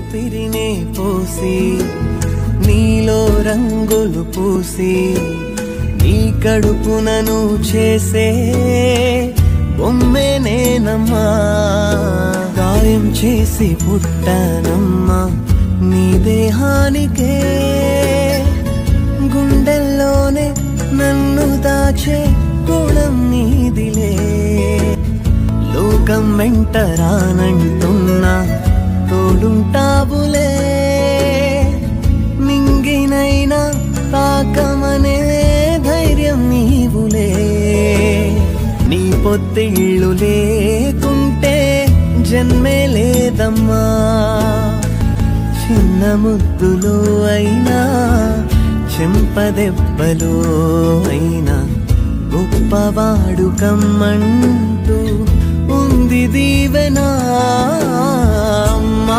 ఊపిరినే పోసి నీలో రంగులు పూసి నీ కడుపునను చేసే బొమ్మే నేనమ్మా గాయం చేసి పుట్టానమ్మా నీ దేహానికే గుండెల్లోనే నన్ను దాచే గుణం నీదిలే లోకం వెంట రానంటున్నా తోడుంటావులే నింగినైనా తాకమనే ధైర్యం నీవులే నీ పొత్తిళ్ళు లేకుంటే జన్మే లేదమ్మా చిన్న ముద్దులో అయినా చెంపదెబ్బలో అయినా గొప్పవాడు కమ్మంటూ ఉంది దీవెనా అమ్మా